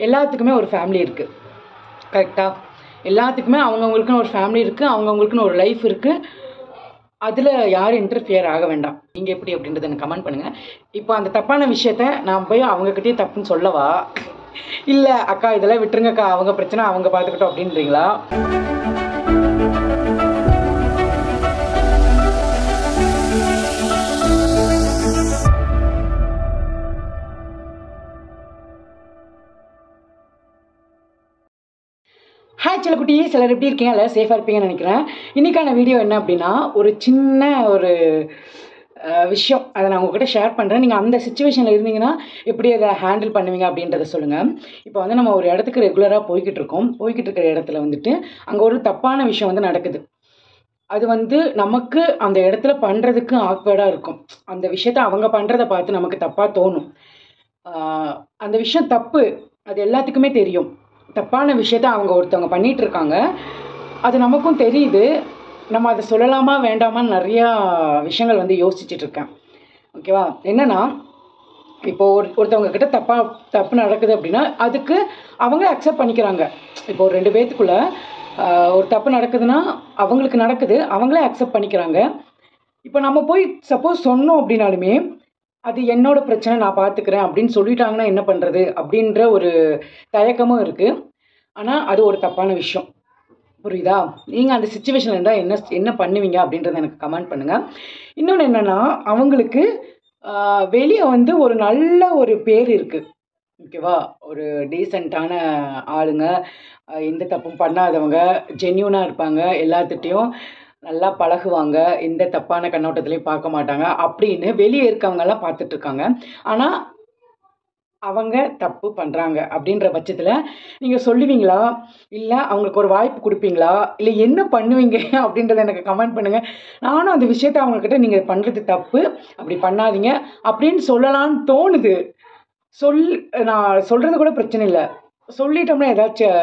எல்லாத்துக்குமே ஒரு ஃபேமிலி இருக்குது கரெக்டாக எல்லாத்துக்குமே அவங்கவுங்களுக்குன்னு ஒரு ஃபேமிலி இருக்குது அவங்கவுங்களுக்குன்னு ஒரு லைஃப் இருக்குது அதில் யாரும் இன்டர்ஃபியர் ஆக வேண்டாம் நீங்கள் எப்படி அப்படின்றத எனக்கு கமெண்ட் பண்ணுங்கள் இப்போ அந்த தப்பான விஷயத்த நான் போய் அவங்கக்கிட்டே தப்புன்னு சொல்லவா இல்லை அக்கா இதெல்லாம் விட்டுருங்கக்கா அவங்க பிரச்சனை அவங்க பார்த்துக்கிட்டோம் அப்படின்றீங்களா ஹாய் சிலக்குட்டி சிலர் எப்படி இருக்கீங்க எல்லாரும் சேஃபாக இருப்பீங்கன்னு நினைக்கிறேன் இன்றைக்கான வீடியோ என்ன அப்படின்னா ஒரு சின்ன ஒரு அஹ், விஷயம் அதை நான் உங்ககிட்ட ஷேர் பண்ணுறேன் நீங்கள் அந்த சுச்சுவேஷனில் இருந்தீங்கன்னா எப்படி அதை ஹேண்டில் பண்ணுவீங்க அப்படின்றத சொல்லுங்கள் இப்போ வந்து நம்ம ஒரு இடத்துக்கு ரெகுலராக போய்கிட்டு இருக்கோம் போய்கிட்டு இருக்கிற இடத்துல வந்துட்டு அங்கே ஒரு தப்பான விஷயம் வந்து நடக்குது அது வந்து நமக்கு அந்த இடத்துல பண்ணுறதுக்கு ஆக்வர்டாக இருக்கும் அந்த விஷயத்த அவங்க பண்ணுறத பார்த்து நமக்கு தப்பாக தோணும் ஆஹ் அந்த விஷயம் தப்பு அது எல்லாத்துக்குமே தெரியும் தப்பான விஷயத்த அவங்க ஒருத்தவங்க பண்ணிட்டு இருக்காங்க அது நமக்கும் தெரியுது நம்ம அதை சொல்லலாமா வேண்டாமான்னு நிறையா விஷயங்கள் வந்து யோசிச்சுட்டு இருக்கேன் ஓகேவா என்னன்னா இப்போ ஒரு ஒருத்தவங்க கிட்ட தப்பா தப்பு நடக்குது அப்படின்னா அதுக்கு அவங்க அக்செப்ட் பண்ணிக்கிறாங்க இப்போ ஒரு ரெண்டு பேத்துக்குள்ள ஆஹ், ஒரு தப்பு நடக்குதுன்னா அவங்களுக்கு நடக்குது அவங்களே அக்செப்ட் பண்ணிக்கிறாங்க இப்போ நம்ம போய் சப்போஸ் சொன்னோம் அப்படின்னாலுமே அது என்னோட பிரச்சனை நான் பார்த்துக்கிறேன் அப்படின்னு சொல்லிட்டாங்கன்னா என்ன பண்ணுறது அப்படின்ற ஒரு தயக்கமும் இருக்குது ஆனால் அது ஒரு தப்பான விஷயம் புரியுதா நீங்கள் அந்த சுச்சுவேஷனில் இருந்தால் என்ன என்ன பண்ணுவீங்க அப்படின்றத எனக்கு கமெண்ட் பண்ணுங்கள் இன்னொன்று என்னென்னா அவங்களுக்கு வெளியே வந்து ஒரு நல்ல ஒரு பேர் இருக்குது ஓகேவா ஒரு டீசெண்டான ஆளுங்க ஆஹ் எந்த தப்பும் பண்ணாதவங்க ஜென்யூனாக இருப்பாங்க எல்லாத்துட்டையும் நல்லா பழகுவாங்க எந்த தப்பான கண்ணோட்டத்துலையும் பார்க்க மாட்டாங்க அப்படின்னு வெளியே இருக்கவங்கெல்லாம் பார்த்துட்டு இருக்காங்க ஆனால் அவங்க தப்பு பண்ணுறாங்க அப்படின்ற பட்சத்தில் நீங்கள் சொல்லுவீங்களா இல்லை அவங்களுக்கு ஒரு வாய்ப்பு கொடுப்பீங்களா இல்லை என்ன பண்ணுவீங்க அப்படின்றத எனக்கு கமெண்ட் பண்ணுங்கள் நானும் அந்த விஷயத்த அவங்கக்கிட்ட நீங்கள் பண்ணுறது தப்பு அப்படி பண்ணாதீங்க அப்படின்னு சொல்லலான்னு தோணுது சொல் நான் சொல்கிறது கூட பிரச்சனை இல்லை சொல்லிட்டோம்னா ஏதாச்சும்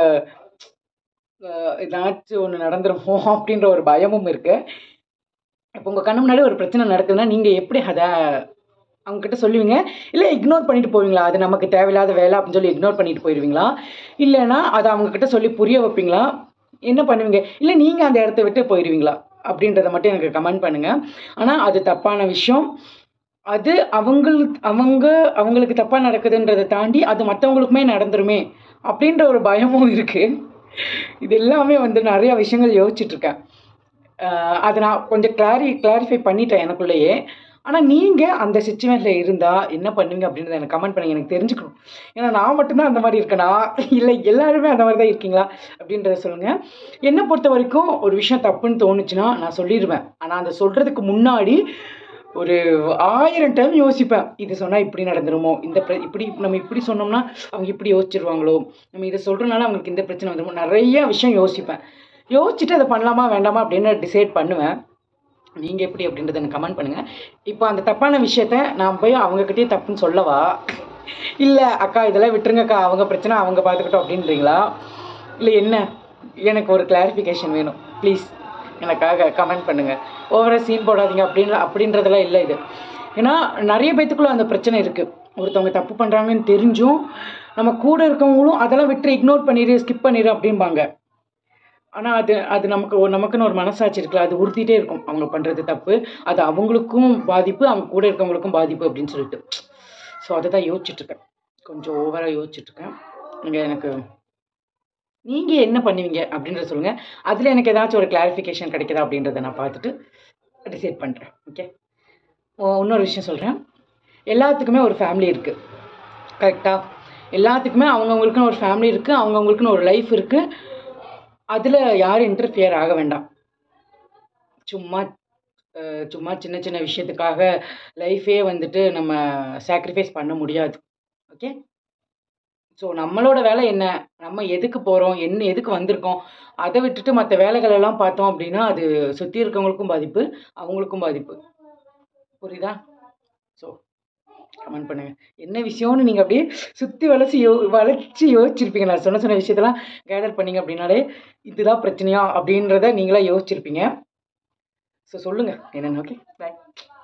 அஹ், ஏதாச்சும் ஒன்று நடந்துருமோ அப்படின்ற ஒரு பயமும் இருக்குது இப்போ உங்கள் கண்ணு முன்னாடி ஒரு பிரச்சனை நடக்குதுன்னா நீங்கள் எப்படி அதை அவங்கக்கிட்ட சொல்லுவீங்க இல்லை இக்னோர் பண்ணிட்டு போவீங்களா அது நமக்கு தேவையில்லாத வேலை அப்படின்னு சொல்லி இக்னோர் பண்ணிட்டு போயிடுவீங்களா இல்லைன்னா அதை அவங்கக்கிட்ட சொல்லி புரிய வைப்பீங்களா என்ன பண்ணுவீங்க இல்லை நீங்கள் அந்த இடத்த விட்டு போயிடுவீங்களா அப்படின்றத மட்டும் எனக்கு கமெண்ட் பண்ணுங்கள் ஆனால் அது தப்பான விஷயம் அது அவங்களுக்கு அவங்க அவங்களுக்கு தப்பாக நடக்குதுன்றதை தாண்டி அது மற்றவங்களுக்குமே நடந்துருமே அப்படின்ற ஒரு பயமும் இருக்குது இது எல்லாமே வந்து நிறைய விஷயங்கள் யோசிச்சுட்டு இருக்கேன் ஆஹ் அதை நான் கொஞ்சம் கிளாரி கிளாரிஃபை பண்ணிட்டேன் எனக்குள்ளேயே ஆனால் நீங்கள் அந்த சுச்சுவேஷனில் இருந்தால் என்ன பண்ணுவீங்க அப்படின்றத எனக்கு கமெண்ட் பண்ணுங்க எனக்கு தெரிஞ்சுக்கணும் ஏன்னா நான் மட்டும்தான் அந்த மாதிரி இருக்கேனா இல்லை எல்லாருமே அந்த மாதிரி தான் இருக்கீங்களா அப்படின்றத சொல்லுங்கள் என்னை பொறுத்த வரைக்கும் ஒரு விஷயம் தப்புன்னு தோணுச்சுன்னா நான் சொல்லிடுவேன் ஆனால் அந்த சொல்கிறதுக்கு முன்னாடி ஒரு ஆயிரம் டைம் யோசிப்பேன் இது சொன்னால் இப்படி நடந்துருமோ இந்த பிர இப்படி நம்ம இப்படி சொன்னோம்னா அவங்க இப்படி யோசிச்சிருவாங்களோ நம்ம இதை சொல்கிறனால அவங்களுக்கு இந்த பிரச்சனை வந்துருமோ நிறைய விஷயம் யோசிப்பேன் யோசிச்சுட்டு அதை பண்ணலாமா வேண்டாமா அப்படின்னு டிசைட் பண்ணுவேன் நீங்கள் எப்படி அப்படின்றத எனக்கு கமெண்ட் பண்ணுங்கள் இப்போ அந்த தப்பான விஷயத்த நான் போய் அவங்கக்கிட்டே தப்புன்னு சொல்லவா இல்லை அக்கா இதெல்லாம் விட்டுருங்கக்கா அவங்க பிரச்சனை அவங்க பார்த்துக்கிட்டோம் அப்படின்றீங்களா இல்லை என்ன எனக்கு ஒரு கிளாரிஃபிகேஷன் வேணும் ப்ளீஸ் எனக்காக கமெண்ட் பண்ணுங்கள் ஓவராக சீன் போடாதீங்க அப்படின்ற அப்படின்றதெல்லாம் இல்லை இது ஏன்னா நிறைய பேத்துக்குள்ள அந்த பிரச்சனை இருக்குது ஒருத்தவங்க தப்பு பண்ணுறாங்கன்னு தெரிஞ்சும் நம்ம கூட இருக்கவங்களும் அதெல்லாம் விட்டு இக்னோர் பண்ணிடு ஸ்கிப் பண்ணிடு அப்படிம்பாங்க ஆனால் அது அது நமக்கு ஒரு நமக்குன்னு ஒரு மனசாட்சி இருக்குல்ல அது உறுத்திட்டே இருக்கும் அவங்க பண்ணுறது தப்பு அது அவங்களுக்கும் பாதிப்பு அவங்க கூட இருக்கவங்களுக்கும் பாதிப்பு அப்படின்னு சொல்லிட்டு ஸோ அதை தான் யோசிச்சுட்ருக்கேன் கொஞ்சம் ஓவராக யோசிச்சுட்ருக்கேன் நீங்கள் எனக்கு நீங்கள் என்ன பண்ணுவீங்க அப்படின்றத சொல்லுங்கள் அதில் எனக்கு ஏதாச்சும் ஒரு கிளாரிஃபிகேஷன் கிடைக்குதா அப்படின்றத நான் பார்த்துட்டு டிசைட் பண்ணுறேன் ஓகே இன்னொரு விஷயம் சொல்கிறேன் எல்லாத்துக்குமே ஒரு ஃபேமிலி இருக்குது கரெக்டாக எல்லாத்துக்குமே அவங்கவுங்களுக்குன்னு ஒரு ஃபேமிலி இருக்குது அவங்கவுங்களுக்குன்னு ஒரு லைஃப் இருக்குது அதில் யாரும் இன்டர்ஃபியர் ஆக வேண்டாம் சும்மா அஹ், சும்மா சின்ன சின்ன விஷயத்துக்காக லைஃபே வந்துட்டு நம்ம சாக்ரிஃபைஸ் பண்ண முடியாது ஓகே ஸோ நம்மளோட வேலை என்ன நம்ம எதுக்கு போகிறோம் என்ன எதுக்கு வந்திருக்கோம் அதை விட்டுட்டு மற்ற வேலைகள் எல்லாம் பார்த்தோம் அப்படின்னா அது சுற்றி இருக்கவங்களுக்கும் பாதிப்பு அவங்களுக்கும் பாதிப்பு புரியுதா ஸோ கமெண்ட் பண்ணுங்க என்ன விஷயம்னு நீங்கள் அப்படியே சுற்றி வளைச்சி யோ வளைச்சி யோசிச்சிருப்பீங்க நான் சொன்ன சொன்ன விஷயத்தெல்லாம் கேதர் பண்ணீங்க அப்படின்னாலே இதுதான் பிரச்சனையா அப்படின்றத நீங்களா யோசிச்சிருப்பீங்க ஸோ சொல்லுங்கள் என்னென்ன ஓகே பாய்